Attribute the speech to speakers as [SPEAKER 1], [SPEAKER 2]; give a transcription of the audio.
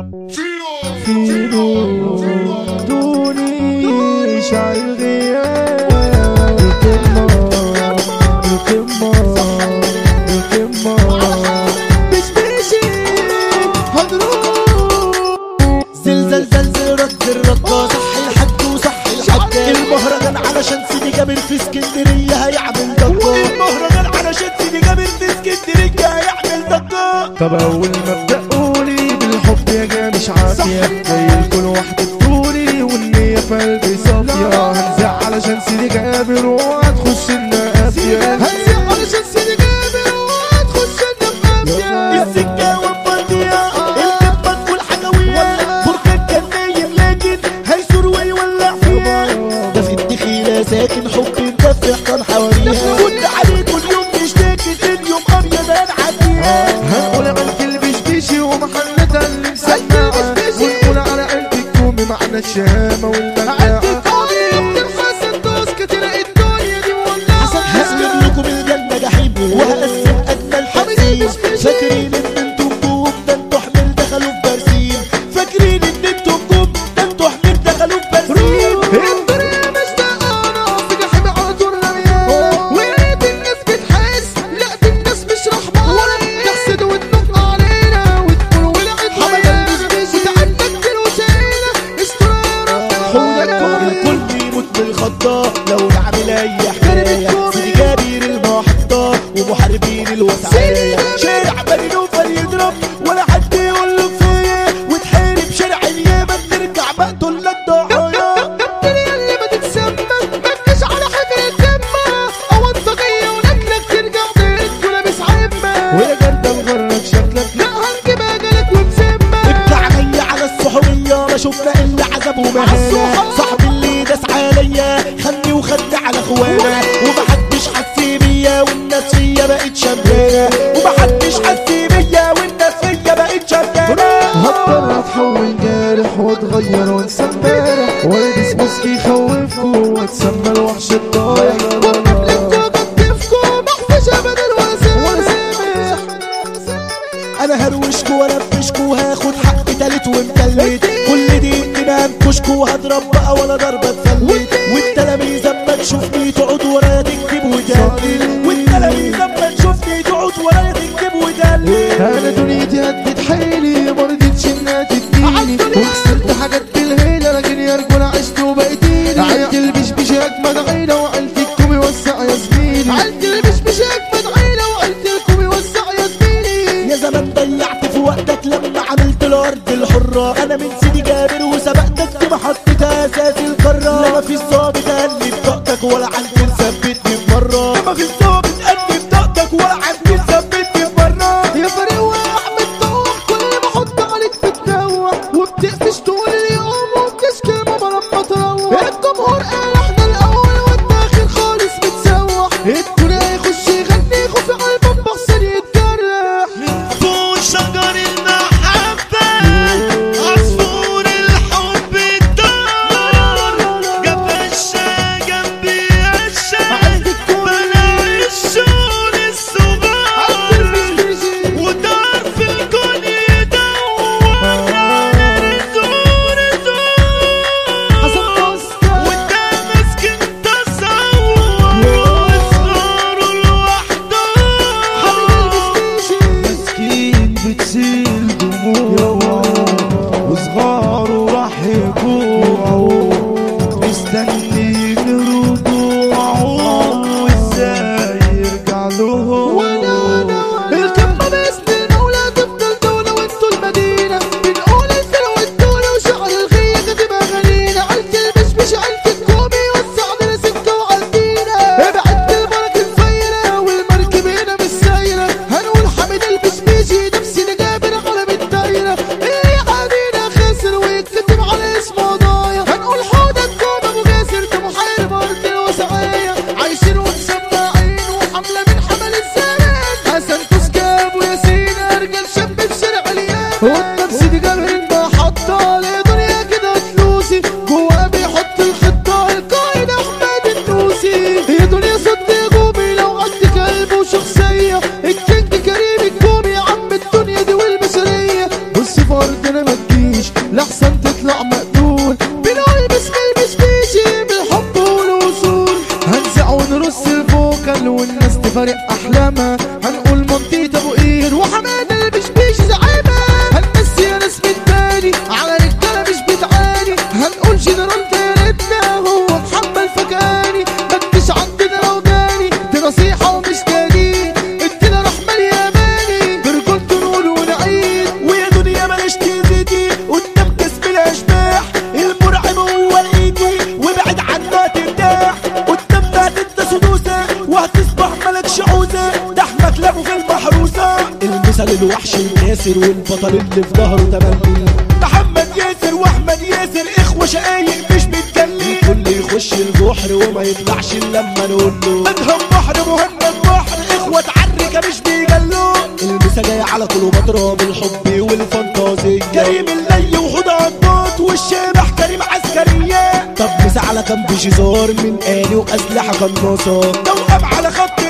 [SPEAKER 1] فينو دوني شعل غياب القمة القمة القمة مش ماشي هنروح
[SPEAKER 2] زلزال زلزال رد الرقة صح الحج وصح الحج المهرجان علشان سيدي جابر في اسكندرية هيعمل ضجة المهرجان علشان سيدي جابر في اسكندرية هيعمل ضجة
[SPEAKER 1] طب اول ما ابدا قولي بالحب يا جا مش عافيه زي كل واحده تقولي والنيه في قلبي صافيه هنزع علشان سيدي جابر وهتخش لنا قافيه هنزع علشان سيدي جابر وهتخش لنا قافيه
[SPEAKER 2] السكة والفردية الكبات والحلوية بركان كان نايم لكن هيسور ويولع فيها ده في الدخيلة ساكن حب ده في حيطان حواليها كل عليه كل يوم بيشتكي اليوم ابيض هنعديها
[SPEAKER 1] هنقول على الكلب شبيشي ومحلتها اللي مسمعة ونقول على قلب الكوم معنى الشهامة والمناعة
[SPEAKER 2] هسلم لكم الجنة جحيم وهقسم أجمل حسين فاكرين إن انتم جوم ده انتوا حمل دخلوا في برسيم فاكرين إن انتم جوم ده انتوا حمل دخلوا في برسيم
[SPEAKER 1] الدنيا مش دقانة في جحيم على طول رميان ولقيت الناس بتحس لا دي الناس مش رحمانة تحسد وتنق علينا وتقول ولعت
[SPEAKER 2] حمد
[SPEAKER 1] وتعبت كتير وشايلة استر يا رب حولك
[SPEAKER 2] الكل يموت بالخضة لو نعمل أي حكاية سيدي جابر المحطة ومحاربين الوسعية شارع بني نوفل يضرب ولا حد يقول له كفاية وتحارب شارع اليمن نرجع مقتل لك ضحايا
[SPEAKER 1] الدنيا اللي ما تتسمى مبقاش على حجر الدمة او الطاقية وناكلك ترجع بيت ولابس عمة ويا جردة مغرك شكلك لا هنجيب اجلك ومسمى
[SPEAKER 2] ابدع جاي على الصحوبية ما شفنا الا عذاب ومهانة صاحبي اللي داس عليا خدني وخدني على اخوانا ومحدش حس بيا والناس فيا بقت شمانة ومحدش حس بيا والناس فيا بقت شمانة
[SPEAKER 1] هضطر اتحول جارح واتغير وانسى امبارح والبس مسكي يخوفكوا واتسمى الوحش الطايح
[SPEAKER 2] انا هروشكو وانفشكو وهاخد حق تالت ومتلت كل دي اننا هنكشكو وهضرب بقى ولا ضربة تفلت والتلاميذ اما تشوفني تقعد ورايا تكتب وتقلل والتلاميذ اما تشوفني تقعد ورايا تكتب وتقلل
[SPEAKER 1] انا دنيتي هدت حيلي مرضتش انها تديني وخسرت حاجات بالهيلة لكن يا رجولة عشت وبقيتيني عيلتي البشبش اجمد عيلة وعيلتي الكومي وسع يا زميلي عيلتي البشبش اجمد عيلة وعيلتي الكومي وسع يا زميلي
[SPEAKER 2] يا زمان ضيعت في وقتك لما عملت الارض الحرة انا من سيدي جابر وسبقتك في محطة اساس القارة لا مفيش ظابط قال لي بطاقتك ولا عندي مثبتني في مرة لا مفيش ظابط قال لي بطاقتك ولا عندي مثبتني في مرة
[SPEAKER 1] يا فريق واحمد طوح كل ما احط عليك بتدوح وبتقفش طول اليوم وبتشكي ماما لما تروح الجمهور قال احنا الاول والداخل خالص متسوح الكل هيخش يغني خوفي على الباب بحسن يتجرح
[SPEAKER 3] فوق شجر المحبة عصفور الحب الدار جاب
[SPEAKER 1] لحسن تطلع مقتول بنقول باسم البشبيشي بالحب والوصول هنزع ونرص الفوكل والناس تفارق احلامها هنقول منطقة ابو قير وحماد البشبيش زعيمة هنمسي يا ناس من تاني على رجالة مش بتعاني هنقول جنرال دايرتنا هو محمد فكاني مدش عندنا لو جاني دي نصيحة ومش تاني ادينا رحمة الياباني برجولته نقول ونعيد
[SPEAKER 2] ويا دنيا بلاش تزيدي قدام كسب الاشباح المرعب هو الايدي وابعد عنها ترتاح قدام ده انت سدوسه وهتصبح ملكش عوزه دحمك لابو في المحروسه المثل الوحش الكاسر والبطل اللي في ظهره تملي محمد ياسر واحمد ياسر اخوه شقايق مش متكلم الكل يخش البحر وما يطلعش الا لما نقول له ادهم بحر مهند بحر اخوه عركه مش بيجلوا المسا جاي على كليوباترا بالحب والفانتازية كريم اللي وحوض عباط والشبح كريم عسكرية طب مسا على كام بشيزار من آلي وأسلحة قناصة توأم على خط